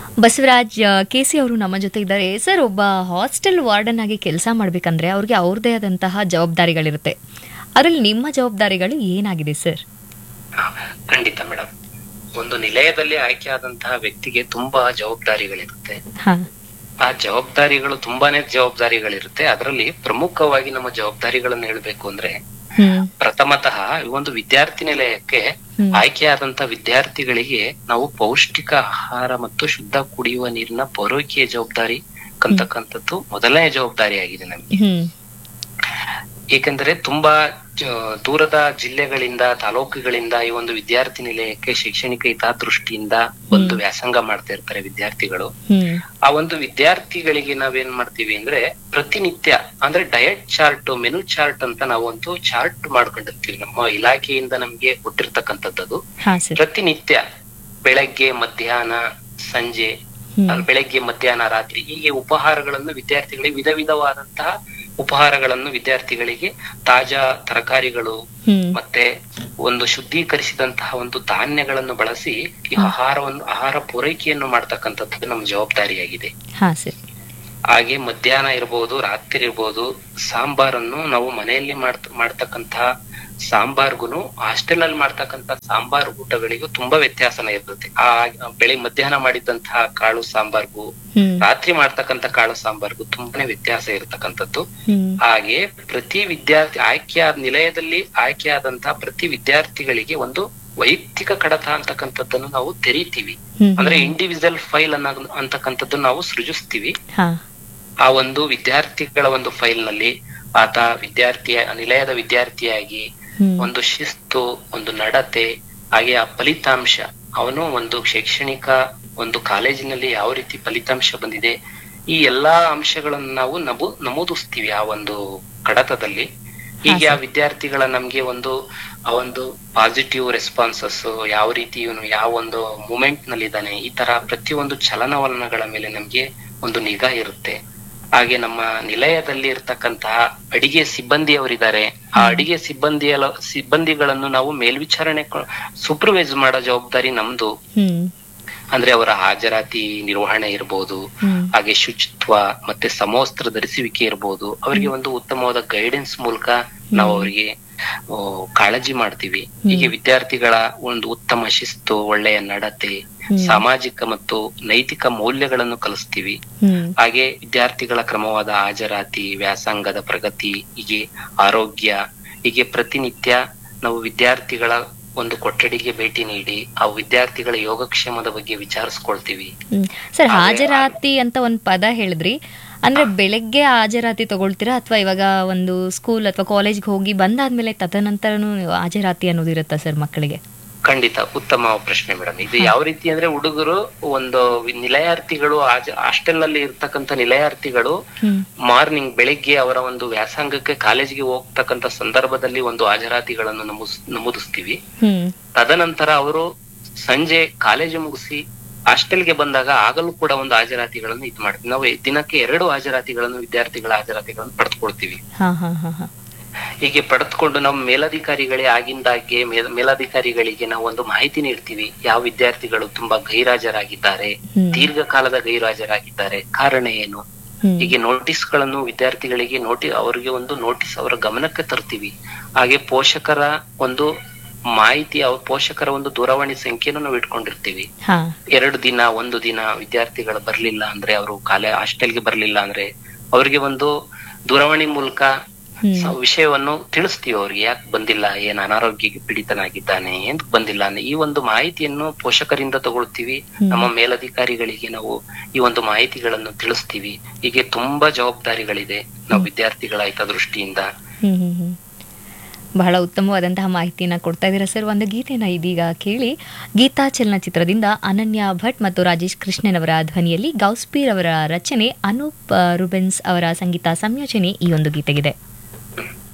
Basavaraj K C ಅವರು ನಮ್ಮ ಜೊತೆ ಇದ್ದಾರೆ ಸರ್ ಒಬ್ಬ ಹಾಸ್ಟೆಲ್ ವಾರ್ಡನ್ ಆಗಿ ಕೆಲಸ ಮಾಡಬೇಕಂದ್ರೆ ಅವ್ರಿಗೆ ಅವ್ರದೇ ಆದಂತಹ ಜವಾಬ್ದಾರಿಗಳಿರುತ್ತೆ ಅದರಲ್ಲಿ ನಿಮ್ಮ ಜವಾಬ್ದಾರಿಗಳು ಏನಾಗಿದೆ ಸರ್ ಹಾ, ಖಂಡಿತ ಮೇಡಮ್ ಒಂದು ನಿಲಯದಲ್ಲಿ ಆಯ್ಕೆಯಾದಂತಹ ವ್ಯಕ್ತಿಗೆ ತುಂಬಾ ಜವಾಬ್ದಾರಿಗಳಿರುತ್ತೆ ಹಾ ಆ ಜವಾಬ್ದಾರಿಗಳು ತುಂಬಾನೇ ಜವಾಬ್ದಾರಿಗಳಿರುತ್ತೆ ಅದರಲ್ಲಿ ಪ್ರಮುಖವಾಗಿ ನಮ್ಮ ಜವಾಬ್ದಾರಿಗಳನ್ನು ಹೇಳ್ಬೇಕು ಅಂದ್ರೆ ಹ್ಮ್ ಪ್ರಥಮತಃ ಈ ಒಂದು ವಿದ್ಯಾರ್ಥಿ ನಿಲಯಕ್ಕೆ ಹ್ಮ್. ಆಯ್ಕೆಯಾದಂತ ವಿದ್ಯಾರ್ಥಿಗಳಿಗೆ ನಾವು ಪೌಷ್ಟಿಕ ಆಹಾರ ಮತ್ತು ಶುದ್ಧ ಕುಡಿಯುವ ನೀರಿನ ಪೂರೈಕೆಯ ಜವಾಬ್ದಾರಿ ಕಂತಕ್ಕಂಥದ್ದು ಮೊದಲನೇ ಜವಾಬ್ದಾರಿ ಆಗಿದೆ ನಮ್ಗೆ ಹ್ಮ್ ಏಕೆಂದರೆ ತುಂಬಾ ಜ- ದೂರದ ಜಿಲ್ಲೆಗಳಿಂದ ತಾಲೂಕುಗಳಿಂದ ಈ ಒಂದು ವಿದ್ಯಾರ್ಥಿ ನಿಲಯಕ್ಕೆ ಶೈಕ್ಷಣಿಕ ಹಿತದೃಷ್ಟಿಯಿಂದ ಒಂದು ವ್ಯಾಸಂಗ ಮಾಡ್ತಾ ಇರ್ತಾರೆ ವಿದ್ಯಾರ್ಥಿಗಳು ಹ್ಮ್ ಆ ಒಂದು ವಿದ್ಯಾರ್ಥಿಗಳಿಗೆ ನಾವೇನ್ ಮಾಡ್ತೀವಿ ಅಂದ್ರೆ ಪ್ರತಿನಿತ್ಯ ಅಂದ್ರೆ ಡಯಟ್ ಚಾರ್ಟ್ ಮೆನು ಚಾರ್ಟ್ ಅಂತ ನಾವು ಒಂದು ಚಾರ್ಟ್ ಮಾಡ್ಕೊಂಡಿರ್ತೀವಿ ನಮ್ಮ ಇಲಾಖೆಯಿಂದ ನಮ್ಗೆ ಕೊಟ್ಟಿರ್ತಕ್ಕಂಥದ್ದು ಹಾ ಸರ್ ಪ್ರತಿನಿತ್ಯ ಬೆಳಗ್ಗೆ ಮಧ್ಯಾಹ್ನ ಸಂಜೆ ಹ್ಮ್ ಅಹ್, ಬೆಳಗ್ಗೆ ಮಧ್ಯಾಹ್ನ ರಾತ್ರಿ ಹೀಗೆ ಉಪಹಾರಗಳನ್ನು ವಿದ್ಯಾರ್ಥಿಗಳಿಗೆ ವಿಧ ವಿಧವಾದಂತಹ ಉಪಹಾರಗಳನ್ನು ವಿದ್ಯಾರ್ಥಿಗಳಿಗೆ ತಾಜಾ ತರಕಾರಿಗಳು ಹ್ಮ್ ಮತ್ತೆ ಒಂದು ಶುದ್ಧೀಕರಿಸಿದಂತಹ ಒಂದು ಧಾನ್ಯಗಳನ್ನು ಬಳಸಿ ಈ ಆಹಾರವನ್ನು ಆಹಾರ ಪೂರೈಕೆಯನ್ನು ಮಾಡ್ತಕ್ಕಂಥದ್ದು ನಮ್ಮ ಜವಾಬ್ದಾರಿಯಾಗಿದೆ ಹಾ ಸರ್ ಹಾಗೆ ಮಧ್ಯಾಹ್ನ ಇರ್ಬೋದು ರಾತ್ರಿ ಇರ್ಬೋದು ಸಾಂಬಾರನ್ನು ನಾವು ಮನೆಯಲ್ಲಿ ಮಾಡ್ತ ಮಾಡ್ತಕ್ಕಂತಹ ಸಾಂಬಾರ್ಗುನು ಹಾಸ್ಟೆಲ್ ಅಲ್ಲಿ ಮಾಡ್ತಕ್ಕಂತ ಸಾಂಬಾರ್ ಊಟಗಳಿಗೂ ತುಂಬಾ ವ್ಯತ್ಯಾಸನ ಇರ್ತದೆ ಆ ಬೆಳಿಗ್ಗೆ ಮಧ್ಯಾಹ್ನ ಮಾಡಿದಂತಹ ಕಾಳು ಸಾಂಬಾರ್ಗೂ ಹ್ಮ್ ರಾತ್ರಿ ಮಾಡ್ತಕ್ಕಂತ ಕಾಳು ಸಾಂಬಾರ್ಗೂ ತುಂಬಾನೇ ವ್ಯತ್ಯಾಸ ಇರತಕ್ಕಂಥದ್ದು ಹ್ಮ್ ಹಾಗೆ ಪ್ರತಿ ವಿದ್ಯಾರ್ಥಿ ಆಯ್ಕೆಯಾದ ನಿಲಯದಲ್ಲಿ ಆಯ್ಕೆಯಾದಂತಹ ಪ್ರತಿ ವಿದ್ಯಾರ್ಥಿಗಳಿಗೆ ಒಂದು ವೈಯಕ್ತಿಕ ಕಡತ ಅಂತಕ್ಕಂಥದ್ದನ್ನು ನಾವು ತೆರೀತೀವಿ ಹ್ಮ್ ಅಂದ್ರೆ ಇಂಡಿವಿಜುವಲ್ ಫೈಲ್ ಅನ್ನ ಅಂತಕ್ಕಂಥದ್ದು ನಾವು ಸೃಜಿಸ್ತೀವಿ ಹಾ ಆ ಒಂದು ವಿದ್ಯಾರ್ಥಿಗಳ ಒಂದು ಫೈಲ್ ನಲ್ಲಿ ಆತ ವಿದ್ಯಾರ್ಥಿಯ ನಿಲಯದ ವಿದ್ಯಾರ್ಥಿಯಾಗಿ ಹ್ಮ್ ಒಂದು ಶಿಸ್ತು ಒಂದು ನಡತೆ ಹಾಗೆ ಆ ಫಲಿತಾಂಶ ಅವನು ಒಂದು ಶೈಕ್ಷಣಿಕ ಒಂದು ಕಾಲೇಜಿನಲ್ಲಿ ಯಾವ ರೀತಿ ಫಲಿತಾಂಶ ಬಂದಿದೆ ಈ ಎಲ್ಲಾ ಅಂಶಗಳನ್ನು ನಾವು ನಮೂ ನಮೂದಿಸ್ತೀವಿ ಆ ಒಂದು ಕಡತದಲ್ಲಿ ಹೀಗೆ ಆ ವಿದ್ಯಾರ್ಥಿಗಳ ನಮ್ಗೆ ಒಂದು ಆ ಒಂದು ಪಾಸಿಟಿವ್ ರೆಸ್ಪಾನ್ಸಸ್ ಯಾವ ರೀತಿ ಇವನು ಯಾವ ಒಂದು ಮೂಮೆಂಟ್ ನಲ್ಲಿ ಇದ್ದಾನೆ ಈ ತರ ಪ್ರತಿಯೊಂದು ಚಲನವಲನಗಳ ಮೇಲೆ ನಮ್ಗೆ ಒಂದು ನಿಗಾ ಇರುತ್ತೆ ಹಾಗೆ ನಮ್ಮ ನಿಲಯದಲ್ಲಿ ಇರ್ತಕ್ಕಂತಹ ಅಡಿಗೆ ಸಿಬ್ಬಂದಿಯವರಿದ್ದಾರೆ ಆ ಅಡಿಗೆ ಸಿಬ್ಬಂದಿಯ ಸಿಬ್ಬಂದಿಗಳನ್ನು ನಾವು ಮೇಲ್ವಿಚಾರಣೆ ಸೂಪರ್ವೈಸ್ ಮಾಡೋ ಜವಾಬ್ದಾರಿ ನಮ್ದು ಹ್ಮ್ ಅಂದ್ರೆ ಅವರ ಹಾಜರಾತಿ ನಿರ್ವಹಣೆ ಇರ್ಬೋದು ಹ್ಮ್ ಹಾಗೆ ಶುಚಿತ್ವ ಮತ್ತೆ ಸಮವಸ್ತ್ರ ಧರಿಸುವಿಕೆ ಇರ್ಬೋದು ಅವರಿಗೆ ಒಂದು ಉತ್ತಮವಾದ ಗೈಡೆನ್ಸ್ ಮೂಲಕ ನಾವು ಅವರಿಗೆ ಆ, ಕಾಳಜಿ ಮಾಡ್ತೀವಿ ಹೀಗೆ ವಿದ್ಯಾರ್ಥಿಗಳ ಒಂದು ಉತ್ತಮ ಶಿಸ್ತು ಒಳ್ಳೆಯ ನಡತೆ ಸಾಮಾಜಿಕ ಮತ್ತು ನೈತಿಕ ಮೌಲ್ಯಗಳನ್ನು ಕಲಿಸ್ತೀವಿ ಹ್ಮ್ ಹಾಗೆ ವಿದ್ಯಾರ್ಥಿಗಳ ಕ್ರಮವಾದ ಹಾಜರಾತಿ ವ್ಯಾಸಂಗದ ಪ್ರಗತಿ ಹೀಗೆ ಆರೋಗ್ಯ ಹೀಗೆ ಪ್ರತಿನಿತ್ಯ ನಾವು ವಿದ್ಯಾರ್ಥಿಗಳ ಒಂದು ಕೊಠಡಿಗೆ ಭೇಟಿ ನೀಡಿ ಆ ವಿದ್ಯಾರ್ಥಿಗಳ ಯೋಗಕ್ಷೇಮದ ಬಗ್ಗೆ ವಿಚಾರಿಸ್ಕೊಳ್ತೀವಿ ಹ್ಮ್. ಸರ್ ಹಾಜರಾತಿ ಅಂತ ಒಂದು ಪದ ಹೇಳಿದ್ರಿ ಅಂದ್ರೆ ಬೆಳಗ್ಗೆ ಹಾಜರಾತಿ ತಗೊಳ್ತೀರಾ ಅಥವಾ ಇವಾಗ ಒಂದು ಸ್ಕೂಲ್ ಅಥವಾ ಕಾಲೇಜ್ಗೆ ಹೋಗಿ ಬಂದಾದ್ಮೇಲೆ ತದನಂತರನು ಹಾಜರಾತಿ ಅನ್ನೋದು ಇರುತ್ತಾ ಸರ್ ಮಕ್ಕಳಿಗೆ ಖಂಡಿತ ಉತ್ತಮ ಪ್ರಶ್ನೆ ಮೇಡಮ್ ಇದು ಯಾವ ರೀತಿ ಅಂದ್ರೆ ಹುಡುಗರು ಒಂದು ವಿ- ನಿಲಯಾರ್ಥಿಗಳು ಹಾಸ್ಟೆಲ್ ನಲ್ಲಿ ಇರ್ತಕ್ಕಂಥ ನಿಲಯಾರ್ಥಿಗಳು ಹ್ಮ್ ಮಾರ್ನಿಂಗ್ ಬೆಳಿಗ್ಗೆ ಅವರ ಒಂದು ವ್ಯಾಸಂಗಕ್ಕೆ ಕಾಲೇಜಿಗೆ ಹೋಗ್ತಕ್ಕಂತ ಸಂದರ್ಭದಲ್ಲಿ ಒಂದು ಹಾಜರಾತಿಗಳನ್ನು ನಮೂಸ್ ನಮೂದಿಸ್ತೀವಿ ಹ್ಮ್ ತದನಂತರ ಅವರು ಸಂಜೆ ಕಾಲೇಜು ಮುಗಿಸಿ ಹಾಸ್ಟೆಲ್ಗೆ ಬಂದಾಗ ಆಗಲೂ ಕೂಡ ಒಂದು ಹಾಜರಾತಿಗಳನ್ನು ಇದು ಮಾಡ್ತೀವಿ ನಾವು ದಿನಕ್ಕೆ ಎರಡು ಹಾಜರಾತಿಗಳನ್ನು ವಿದ್ಯಾರ್ಥಿಗಳ ಹಾಜರಾತಿಗಳನ್ನು ಪಡೆದುಕೊಳ್ತೀವಿ ಹಾ ಹಾ ಹಾ ಹಾ ಹೀಗೆ ಪಡೆದುಕೊಂಡು ನಮ್ಮ ಮೇಲಧಿಕಾರಿಗಳೇ ಆಗಿಂದಾಗೆ ಮೇಲ್- ಮೇಲಧಿಕಾರಿಗಳಿಗೆ ನಾವು ಒಂದು ಮಾಹಿತಿ ನೀಡ್ತೀವಿ ಯಾವ ವಿದ್ಯಾರ್ಥಿಗಳು ತುಂಬಾ ಗೈರಾಜರಾಗಿದ್ದಾರೆ ಹ್ಮ್. ದೀರ್ಘಕಾಲದ ಗೈರಾಜರಾಗಿದ್ದಾರೆ ಕಾರಣ ಏನು ಹ್ಮ್ ಹೀಗೆ ನೋಟಿಸ್ ಗಳನ್ನು ವಿದ್ಯಾರ್ಥಿಗಳಿಗೆ ನೋಟಿ ಅವರಿಗೆ ಒಂದು ನೋಟಿಸ್ ಅವರ ಗಮನಕ್ಕೆ ತರ್ತೀವಿ ಹಾಗೆ ಪೋಷಕರ ಒಂದು ಮಾಹಿತಿ ಅವ್ರ ಪೋಷಕರ ಒಂದು ದೂರವಾಣಿ ಸಂಖ್ಯೆಯನ್ನು ನಾವು ಇಟ್ಕೊಂಡಿರ್ತೀವಿ ಹಾ ಎರಡು ದಿನ ಒಂದು ದಿನ ವಿದ್ಯಾರ್ಥಿಗಳು ಬರ್ಲಿಲ್ಲ ಅಂದ್ರೆ ಅವರು ಕಾಲೇ ಹಾಸ್ಟೆಲ್ಗೆ ಬರ್ಲಿಲ್ಲ ಅಂದ್ರೆ ಅವರಿಗೆ ಒಂದು ದೂರವಾಣಿ ಮೂಲಕ ಹ್ಮ್ ಸ- ವಿಷಯವನ್ನು ತಿಳಿಸ್ತೀವಿ ಅವ್ರಿಗೆ ಯಾಕೆ ಬಂದಿಲ್ಲ ಏನ್ ಅನಾರೋಗ್ಯಕ್ಕೆ ಪೀಡಿತನಾಗಿದ್ದಾನೆ ಏನ್ ಬಂದಿಲ್ಲ ಅನ್ನೋ ಈ ಒಂದು ಮಾಹಿತಿಯನ್ನು ಪೋಷಕರಿಂದ ತಗೊಳ್ತೀವಿ ನಮ್ಮ ಮೇಲಧಿಕಾರಿಗಳಿಗೆ ನಾವು ಈ ಒಂದು ಮಾಹಿತಿಗಳನ್ನು ತಿಳಿಸ್ತೀವಿ ಹೀಗೆ ತುಂಬಾ ಜವಾಬ್ದಾರಿಗಳಿದೆ ನಾವು ವಿದ್ಯಾರ್ಥಿಗಳ ಹಿತದೃಷ್ಟಿಯಿಂದ ಹ್ಮ್ ಹ್ಮ್ ಹ್ಮ್ ಬಹಳ ಉತ್ತಮವಾದಂತಹ ಮಾಹಿತಿಯನ್ನ ಕೊಡ್ತಾ ಇದ್ದೀರಾ ಸರ್ ಒಂದು ಗೀತೆನ ಇದೀಗ ಕೇಳಿ ಗೀತಾ ಚಲನಚಿತ್ರದಿಂದ ಅನನ್ಯ ಭಟ್ ಮತ್ತು ರಾಜೇಶ್ ಕೃಷ್ಣನ್ ಅವರ ಧ್ವನಿಯಲ್ಲಿ ಗೌಸ್ಪೀರ್ ಅವರ ರಚನೆ ಅನೂಪ್ ಆ, ರುಬೆನ್ಸ್ ಅವರ ಸಂಗೀತ ಸಂಯೋಜನೆ ಈ ಒಂದು ಗೀತೆಗಿದೆ